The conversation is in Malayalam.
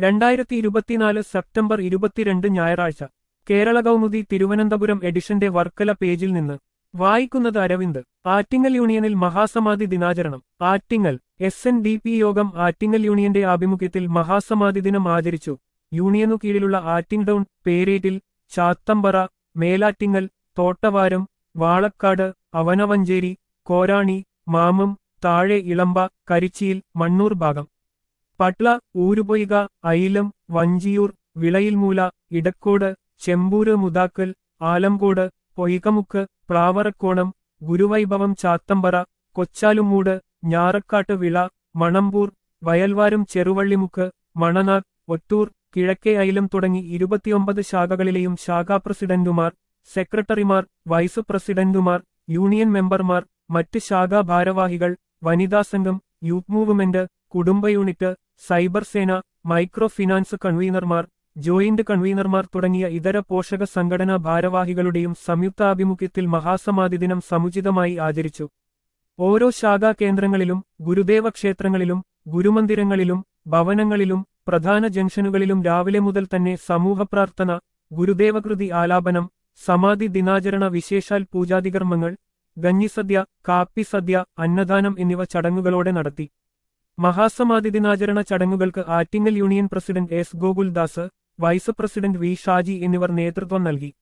രണ്ടായിരത്തി ഇരുപത്തിനാല് സെപ്റ്റംബർ ഇരുപത്തിരണ്ട് ഞായറാഴ്ച കേരള കൗമുദി തിരുവനന്തപുരം എഡിഷന്റെ വർക്കല പേജിൽ നിന്ന് വായിക്കുന്നത് അരവിന്ദ് ആറ്റിങ്ങൽ യൂണിയനിൽ മഹാസമാധി ദിനാചരണം Attingal S N D P യോഗം ആറ്റിങ്ങൽ യൂണിയന്റെ ആഭിമുഖ്യത്തിൽ മഹാസമാധി ദിനം ആചരിച്ചു യൂണിയനു കീഴിലുള്ള ആറ്റിങ് ടൗൺ പേരേറ്റിൽ ചാത്തമ്പറ മേലാറ്റിങ്ങൽ തോട്ടവാരം വാളക്കാട് അവനവഞ്ചേരി കോരാണി മാമം താഴെ ഇളമ്പ കരിച്ചിയിൽ മണ്ണൂർ ഭാഗം പട്ല ഊരുപൊയ്ക ഐലം വഞ്ചിയൂർ വിളയിൽമൂല ഇടക്കോട് ചെമ്പൂര് മുതാക്കൽ ആലംകോട് പൊയ്കമുക്ക് പ്ലാവറക്കോണം ഗുരുവൈഭവം ചാത്തമ്പറ കൊച്ചാലുമൂട് ഞാറക്കാട്ട് വിള മണമ്പൂർ വയൽവാരം ചെറുവള്ളിമുക്ക് മണനാർ ഒറ്റൂർ കിഴക്കേ ഐലം തുടങ്ങി ഇരുപത്തിയൊമ്പത് ശാഖകളിലെയും ശാഖാ പ്രസിഡന്റുമാർ സെക്രട്ടറിമാർ വൈസ് പ്രസിഡന്റുമാർ യൂണിയൻ മെമ്പർമാർ മറ്റ് ശാഖാ ഭാരവാഹികൾ വനിതാ സംഘം യൂത്ത് മൂവ്മെന്റ് കുടുംബ യൂണിറ്റ് സൈബർ സേന മൈക്രോ ഫിനാൻസ് കൺവീനർമാർ ജോയിന്റ് കൺവീനർമാർ തുടങ്ങിയ ഇതര പോഷക സംഘടനാ ഭാരവാഹികളുടെയും സംയുക്താഭിമുഖ്യത്തിൽ മഹാസമാധി ദിനം സമുചിതമായി ആചരിച്ചു ഓരോ ശാഖാ കേന്ദ്രങ്ങളിലും ഗുരുദേവ ക്ഷേത്രങ്ങളിലും ഗുരുമന്ദിരങ്ങളിലും ഭവനങ്ങളിലും പ്രധാന ജംഗ്ഷനുകളിലും രാവിലെ മുതൽ തന്നെ സമൂഹപ്രാർത്ഥന ഗുരുദേവകൃതി ആലാപനം സമാധി ദിനാചരണ വിശേഷാൽ പൂജാതികർമ്മങ്ങൾ ഗഞ്ഞിസദ്യ കാപ്പിസദ്യ അന്നദാനം എന്നിവ ചടങ്ങുകളോടെ നടത്തി മഹാസമാധി ദിനാചരണ ചടങ്ങുകൾക്ക് Attingal union president S Gokuldas vice president V Shaji എന്നിവർ നേതൃത്വം നൽകി